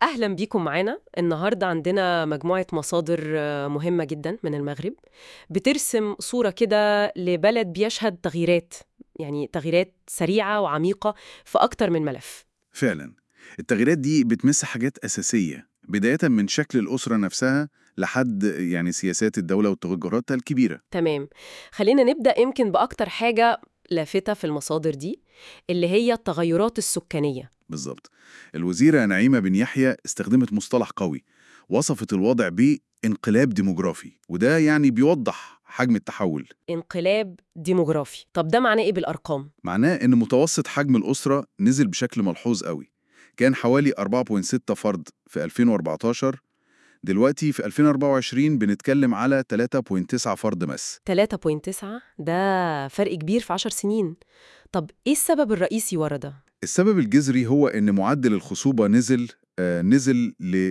أهلا بيكم معانا النهاردة عندنا مجموعة مصادر آه، مهمة جدا من المغرب بترسم صورة كده لبلد بيشهد تغييرات يعني تغييرات سريعة وعميقة في أكتر من ملف فعلا التغييرات دي بتمس حاجات أساسية بداية من شكل الأسرة نفسها لحد يعني سياسات الدولة وتوجهاتها الكبيرة تمام خلينا نبدأ يمكن بأكتر حاجة لافتة في المصادر دي اللي هي التغيرات السكانية بالظبط الوزيرة نعيمة بن يحيى استخدمت مصطلح قوي وصفت الوضع بانقلاب ديموغرافي وده يعني بيوضح حجم التحول انقلاب ديموغرافي طب ده معناه إيه بالأرقام؟ معناه إن متوسط حجم الأسرة نزل بشكل ملحوظ قوي كان حوالي 4.6 فرد في 2014 دلوقتي في 2024 بنتكلم على 3.9 فرد بس 3.9 ده فرق كبير في 10 سنين طب إيه السبب الرئيسي ورا ده؟ السبب الجذري هو إن معدل الخصوبة نزل آه نزل ل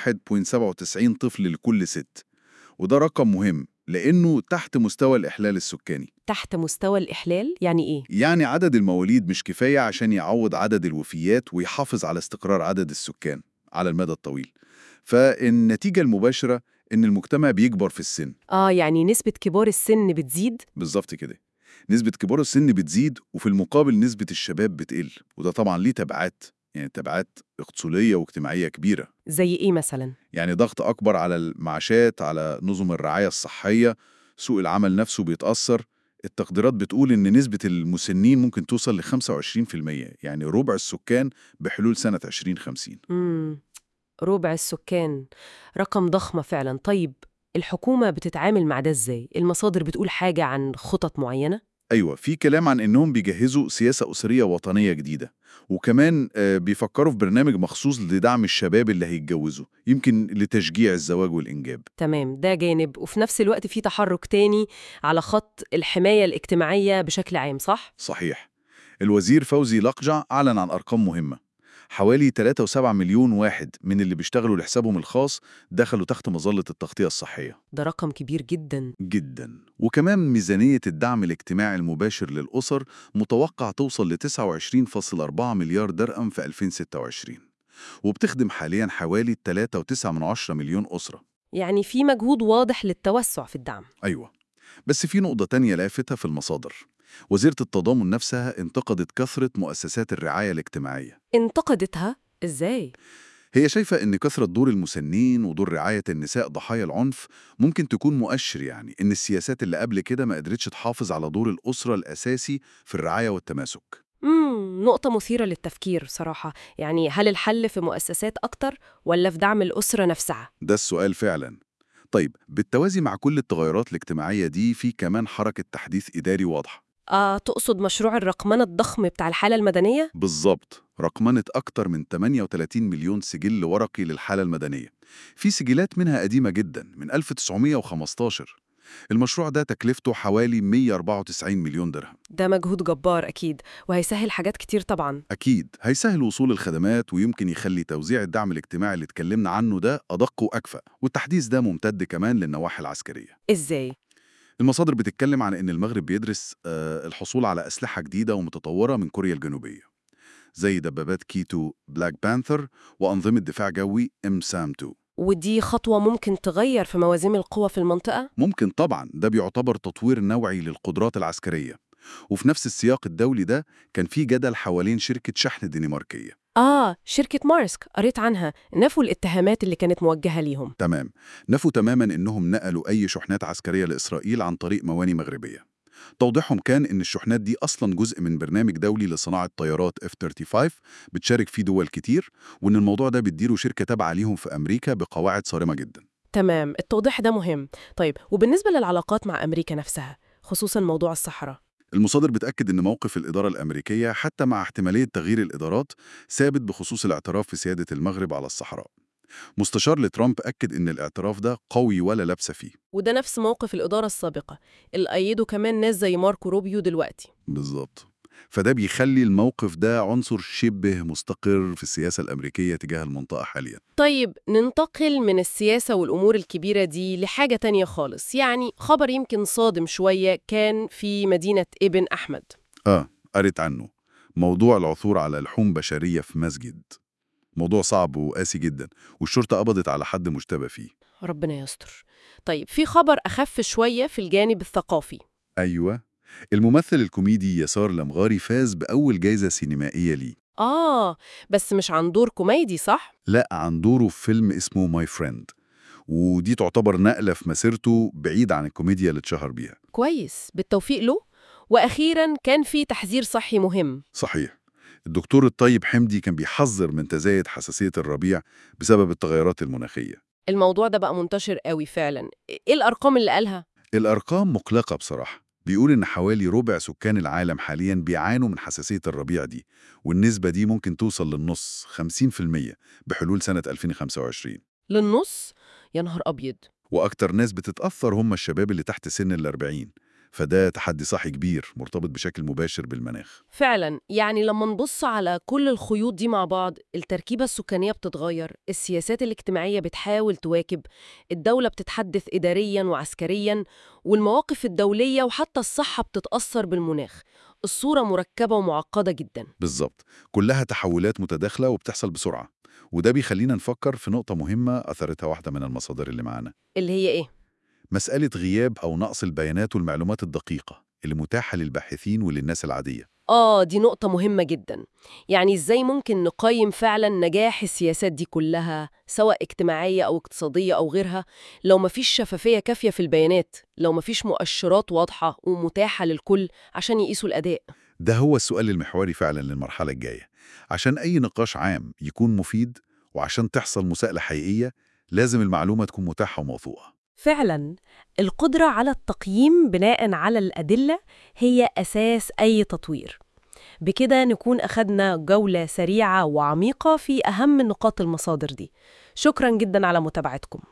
1.97 طفل لكل ست وده رقم مهم لأنه تحت مستوى الإحلال السكاني تحت مستوى الإحلال يعني إيه؟ يعني عدد المواليد مش كفاية عشان يعوض عدد الوفيات ويحافظ على استقرار عدد السكان على المدى الطويل فالنتيجة المباشرة إن المجتمع بيكبر في السن آه يعني نسبة كبار السن بتزيد بالظبط كده نسبة كبار السن بتزيد وفي المقابل نسبة الشباب بتقل وده طبعا ليه تبعات يعني تبعات اقتصادية واجتماعية كبيرة زي إيه مثلا؟ يعني ضغط أكبر على المعاشات على نظم الرعاية الصحية سوق العمل نفسه بيتأثر التقديرات بتقول إن نسبة المسنين ممكن توصل ل 25% يعني ربع السكان بحلول سنة 2050 مم. ربع السكان رقم ضخمة فعلا طيب الحكومة بتتعامل مع ده إزاي؟ المصادر بتقول حاجة عن خطط معينة؟ أيوة في كلام عن إنهم بيجهزوا سياسة أسرية وطنية جديدة وكمان آه، بيفكروا في برنامج مخصوص لدعم الشباب اللي هيتجوزوا يمكن لتشجيع الزواج والإنجاب تمام ده جانب وفي نفس الوقت في تحرك تاني على خط الحماية الاجتماعية بشكل عام صح؟ صحيح الوزير فوزي لقجع أعلن عن أرقام مهمة حوالي 3.7 مليون واحد من اللي بيشتغلوا لحسابهم الخاص دخلوا تحت مظلة التغطية الصحية ده رقم كبير جدا جدا وكمان ميزانية الدعم الاجتماعي المباشر للأسر متوقع توصل ل 29.4 مليار درهم في 2026 وبتخدم حاليا حوالي 3.9 مليون أسرة يعني في مجهود واضح للتوسع في الدعم أيوة بس في نقطة تانية لافتة في المصادر وزيرة التضامن نفسها انتقدت كثرة مؤسسات الرعاية الاجتماعية انتقدتها إزاي؟ هي شايفة إن كثرة دور المسنين ودور رعاية النساء ضحايا العنف ممكن تكون مؤشر يعني إن السياسات اللي قبل كده ما قدرتش تحافظ على دور الأسرة الأساسي في الرعاية والتماسك مم. نقطة مثيرة للتفكير صراحة يعني هل الحل في مؤسسات أكتر ولا في دعم الأسرة نفسها؟ ده السؤال فعلا طيب بالتوازي مع كل التغيرات الاجتماعية دي في كمان حركة تحديث إداري واضحة آه تقصد مشروع الرقمنة الضخم بتاع الحالة المدنية؟ بالظبط رقمنة أكتر من 38 مليون سجل ورقي للحالة المدنية في سجلات منها قديمة جدا من 1915 المشروع ده تكلفته حوالي 194 مليون درهم ده مجهود جبار أكيد وهيسهل حاجات كتير طبعا أكيد هيسهل وصول الخدمات ويمكن يخلي توزيع الدعم الاجتماعي اللي اتكلمنا عنه ده أدق وأكفأ والتحديث ده ممتد كمان للنواحي العسكرية إزاي؟ المصادر بتتكلم عن إن المغرب بيدرس آه، الحصول على أسلحة جديدة ومتطورة من كوريا الجنوبية زي دبابات كيتو بلاك بانثر وأنظمة دفاع جوي إم سام 2 ودي خطوة ممكن تغير في موازين القوى في المنطقة؟ ممكن طبعا ده بيعتبر تطوير نوعي للقدرات العسكرية وفي نفس السياق الدولي ده كان في جدل حوالين شركة شحن دنماركية آه شركة مارسك قريت عنها نفوا الاتهامات اللي كانت موجهة ليهم تمام نفوا تماما إنهم نقلوا أي شحنات عسكرية لإسرائيل عن طريق مواني مغربية توضيحهم كان إن الشحنات دي أصلا جزء من برنامج دولي لصناعة طيارات F-35 بتشارك فيه دول كتير وإن الموضوع ده بتديره شركة تابعة ليهم في أمريكا بقواعد صارمة جدا تمام التوضيح ده مهم طيب وبالنسبة للعلاقات مع أمريكا نفسها خصوصا موضوع الصحراء المصادر بتأكد إن موقف الإدارة الأمريكية حتى مع احتمالية تغيير الإدارات ثابت بخصوص الاعتراف في سيادة المغرب على الصحراء مستشار لترامب أكد إن الاعتراف ده قوي ولا لبس فيه وده نفس موقف الإدارة السابقة اللي أيدوا كمان ناس زي ماركو روبيو دلوقتي بالظبط فده بيخلي الموقف ده عنصر شبه مستقر في السياسة الأمريكية تجاه المنطقة حاليا طيب ننتقل من السياسة والأمور الكبيرة دي لحاجة تانية خالص يعني خبر يمكن صادم شوية كان في مدينة ابن أحمد آه قريت عنه موضوع العثور على لحوم بشرية في مسجد موضوع صعب وقاسي جدا والشرطة قبضت على حد مشتبه فيه ربنا يستر طيب في خبر أخف شوية في الجانب الثقافي أيوة الممثل الكوميدي يسار لمغاري فاز بأول جايزة سينمائية ليه آه بس مش عن دور كوميدي صح؟ لا عن دوره في فيلم اسمه ماي فريند ودي تعتبر نقلة في مسيرته بعيد عن الكوميديا اللي اتشهر بيها كويس بالتوفيق له وأخيرا كان في تحذير صحي مهم صحيح الدكتور الطيب حمدي كان بيحذر من تزايد حساسية الربيع بسبب التغيرات المناخية الموضوع ده بقى منتشر قوي فعلا إيه الأرقام اللي قالها؟ الأرقام مقلقة بصراحة بيقول إن حوالي ربع سكان العالم حاليا بيعانوا من حساسية الربيع دي والنسبة دي ممكن توصل للنص 50% بحلول سنة 2025 للنص؟ يا نهار أبيض وأكتر ناس بتتأثر هم الشباب اللي تحت سن الأربعين فده تحدي صحي كبير مرتبط بشكل مباشر بالمناخ فعلا يعني لما نبص على كل الخيوط دي مع بعض التركيبة السكانية بتتغير السياسات الاجتماعية بتحاول تواكب الدولة بتتحدث إداريا وعسكريا والمواقف الدولية وحتى الصحة بتتأثر بالمناخ الصورة مركبة ومعقدة جدا بالظبط كلها تحولات متداخلة وبتحصل بسرعة وده بيخلينا نفكر في نقطة مهمة أثرتها واحدة من المصادر اللي معانا اللي هي إيه؟ مسألة غياب أو نقص البيانات والمعلومات الدقيقة اللي متاحة للباحثين وللناس العادية آه دي نقطة مهمة جدا يعني إزاي ممكن نقيم فعلا نجاح السياسات دي كلها سواء اجتماعية أو اقتصادية أو غيرها لو مفيش شفافية كافية في البيانات لو مفيش مؤشرات واضحة ومتاحة للكل عشان يقيسوا الأداء ده هو السؤال المحوري فعلا للمرحلة الجاية عشان أي نقاش عام يكون مفيد وعشان تحصل مساءلة حقيقية لازم المعلومة تكون متاحة وموثوقة فعلا القدرة على التقييم بناء على الأدلة هي أساس أي تطوير بكده نكون أخدنا جولة سريعة وعميقة في أهم نقاط المصادر دي شكرا جدا على متابعتكم